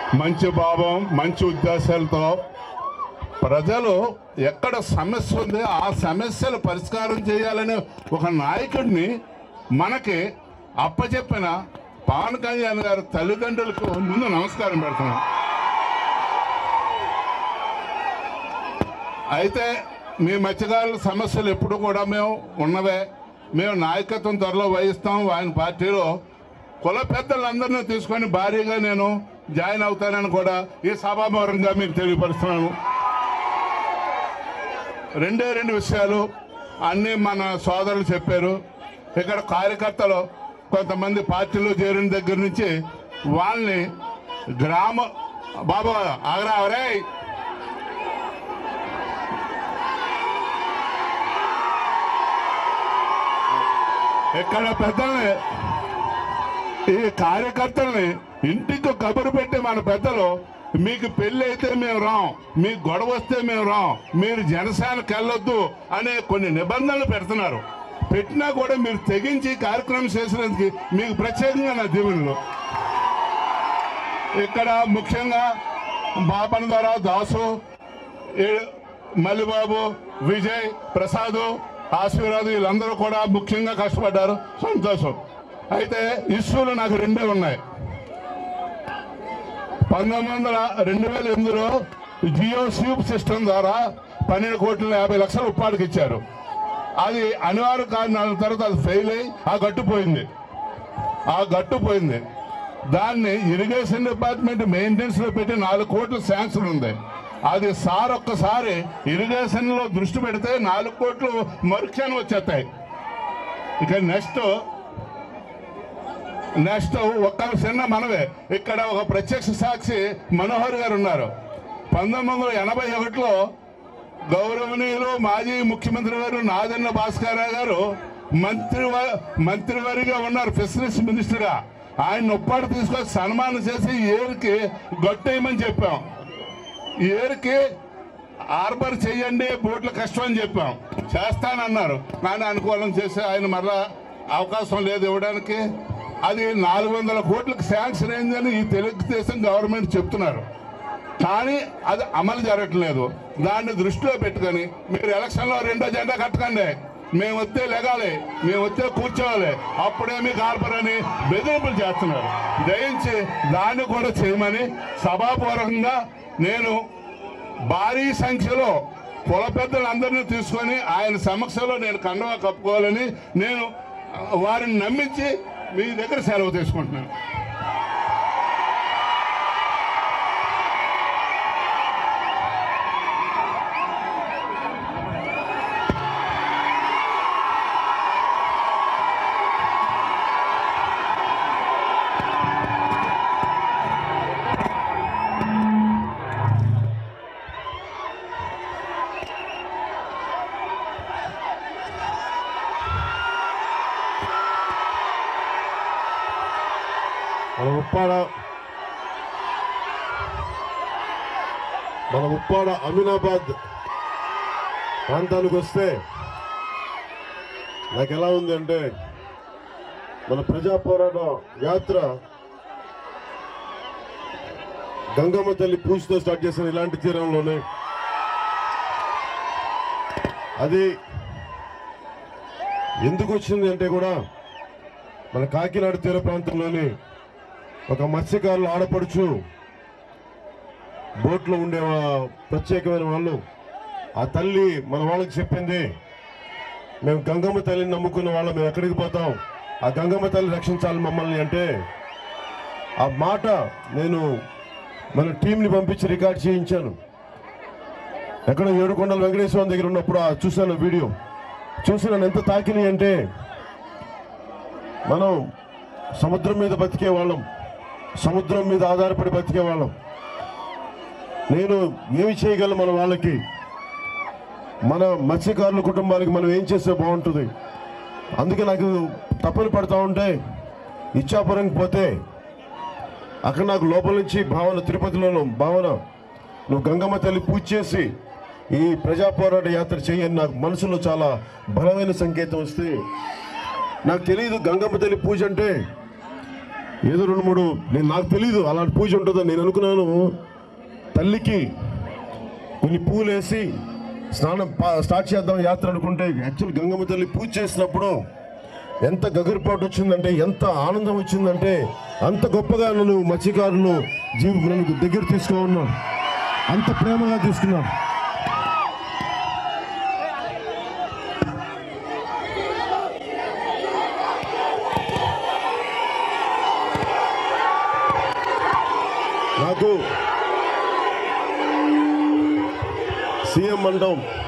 మంచి భావం మంచి ఉద్దేశాలతో ప్రజలు ఎక్కడ సమస్య ఉంది ఆ సమస్యలు పరిష్కారం చేయాలనే ఒక నాయకుడిని మనకి అప్పచెప్పిన పవన్ కళ్యాణ్ గారి తల్లిదండ్రులకు ముందు నమస్కారం పెడుతున్నాం అయితే మీ మత్స్యకారుల సమస్యలు ఎప్పుడు కూడా మేము ఉన్నవే మేము నాయకత్వం త్వరలో వహిస్తాం ఆయన పార్టీలో కుల పెద్దలందరినీ తీసుకొని భారీగా నేను జాయిన్ అవుతానని కూడా ఈ సభామూలంగా మీకు తెలియపరుస్తున్నాను రెండే రెండు విషయాలు అన్నీ మన సోదరులు చెప్పారు ఇక్కడ కార్యకర్తలు కొంతమంది పార్టీలో చేరిన దగ్గర నుంచి వాళ్ళని గ్రామ బాబా ఆగరా అవరే ఇక్కడ పెద్దల్ని ఈ కార్యకర్తల్ని ఇంటికి కబురు పెట్టి మన పెద్దలు మీకు పెళ్లి అయితే మేము రాం మీకు గొడవ వస్తే మేము రాం మీరు జనసేనకి వెళ్ళొద్దు అనే కొన్ని నిబంధనలు పెడుతున్నారు పెట్టినా కూడా మీరు తెగించి ఈ కార్యక్రమం చేసినందుకు మీకు ప్రత్యేకంగా నా దీవెనలు ఇక్కడ ముఖ్యంగా బాపన ద్వారా దాసు ఏ- మల్లిబాబు విజయ్ ప్రసాద్ ఆశీర్వాద్ వీళ్ళందరూ కూడా ముఖ్యంగా కష్టపడ్డారు సంతోషం అయితే ఇష్యూలు నాకు రెండే ఉన్నాయి పంతొమ్మిది వందల రెండు వేల ఎనిమిదిలో జియో స్యూప్ సిస్టమ్ ద్వారా పన్నెండు కోట్ల యాభై లక్షలు ఉప్పాడికి ఇచ్చారు అది అనివార్య కారణాల తర్వాత అది ఫెయిల్ అయ్యి ఆ గట్టు పోయింది ఆ గట్టు పోయింది దాన్ని ఇరిగేషన్ డిపార్ట్మెంట్ మెయింటెనెన్స్ లో పెట్టి నాలుగు కోట్ల శాంక్షన్ ఉంది అది సార్ ఒక్కసారి ఇరిగేషన్ లో దృష్టి పెడితే నాలుగు కోట్లు మరుక్షణం వచ్చేస్తాయి ఇక నెక్స్ట్ నెక్స్ట్ ఒక్క చిన్న మనవే ఇక్కడ ఒక ప్రత్యక్ష సాక్షి మనోహర్ గారు ఉన్నారు పంతొమ్మిది వందల ఎనభై ఒకటిలో గౌరవనీయులు మాజీ ముఖ్యమంత్రి గారు నాదన్న భాస్కర్ గారు మంత్రి మంత్రివారిగా ఉన్నారు ఫిషరీస్ మినిస్టర్ గా ఆయన ఒప్పాడు తీసుకొచ్చి సన్మానం చేసి ఏరుకి గొట్టేయమని చెప్పాం ఏరుకి హార్బర్ చెయ్యండి బోట్ల కష్టం అని చెప్పాం చేస్తానన్నారు కానీ అనుకూలం చేసి ఆయన మరలా అవకాశం లేదు ఇవ్వడానికి అది నాలుగు వందల కోట్లకు శాంక్షన్ అయిందని ఈ తెలుగుదేశం గవర్నమెంట్ చెప్తున్నారు కానీ అది అమలు జరగట్లేదు దాన్ని దృష్టిలో పెట్టుకొని మీరు ఎలక్షన్లో రెండో జెండా కట్టకండి మేము వస్తే లెగాలి మేము వస్తే కూర్చోవాలి అప్పుడే మీకు ఆర్పరని బెదిరింపులు చేస్తున్నారు దయించి దాన్ని కూడా చేయమని సభాపూర్వకంగా నేను భారీ సంఖ్యలో కుల పెద్దలందరినీ తీసుకొని ఆయన సమక్షంలో నేను కండవా కప్పుకోవాలని నేను ఆ, వారిని నమ్మించి మీ దగ్గర సెలవు తీసుకుంటున్నాను మన ఉప్పాడ మన ఉప్పాడ అమీనాబాద్ ప్రాంతానికి వస్తే నాకు ఎలా ఉంది అంటే మన ప్రజా పోరాట యాత్ర గంగమ్మ తల్లి పూజతో స్టార్ట్ చేసిన ఇలాంటి తీరంలోనే అది ఎందుకు వచ్చింది అంటే కూడా మన కాకినాడ తీర ప్రాంతంలోని ఒక మత్స్యకారులు ఆడపడుచు బోట్లో ఉండే వా- ప్రత్యేకమైన వాళ్ళు ఆ తల్లి మన వాళ్ళకి చెప్పింది మేము గంగమ్మ తల్లిని నమ్ముకున్న వాళ్ళం మేము ఎక్కడికి పోతాం ఆ గంగమ్మ తల్లి రక్షించాలి మమ్మల్ని అంటే ఆ మాట నేను మన టీంని పంపించి రికార్డ్ చేయించాను ఎక్కడ ఏడుకొండల వెంకటేశ్వరం దగ్గర ఉన్నప్పుడు ఆ చూశాను వీడియో చూసి నన్ను ఎంత తాకినాయి అంటే మనం సముద్రం మీద బతికే వాళ్ళం సముద్రం మీద ఆధారపడి బతికే వాళ్ళం నేను ఏమి చేయగలను మన వాళ్ళకి మన మత్స్యకారుల కుటుంబానికి మనం ఏం చేస్తే బాగుంటుంది అందుకే నాకు తప్పని పడతా ఉంటే ఇచ్చాపురంకి పోతే అక్కడ నాకు లోపల నుంచి భావన తిరుపతిలోను భావన నువ్వు గంగమ్మ తల్లి పూజ చేసి ఈ ప్రజా పోరాట యాత్ర చేయని నాకు మనసులో చాలా బలమైన సంకేతం వస్తే నాకు తెలియదు గంగమ్మ తల్లి పూజ అంటే ఏదో రెండు మూడు నేను నాకు తెలీదు అలాంటి పూజ ఉంటుందని నేను అనుకున్నాను తల్లికి కొన్ని పూలు వేసి స్నానం పా- స్టార్ట్ చేద్దాం యాత్ర అనుకుంటే యాక్చువల్ గంగమ్మ తల్లి పూజ చేసినప్పుడు ఎంత గగురుపాటు వచ్చిందంటే ఎంత ఆనందం వచ్చిందంటే అంత గొప్పగా నన్ను మత్స్యకారులు జీవి నన్ను దగ్గర తీసుకున్నాను అంత ప్రేమగా తీసుకున్నాను నాకు సీఎం మండలం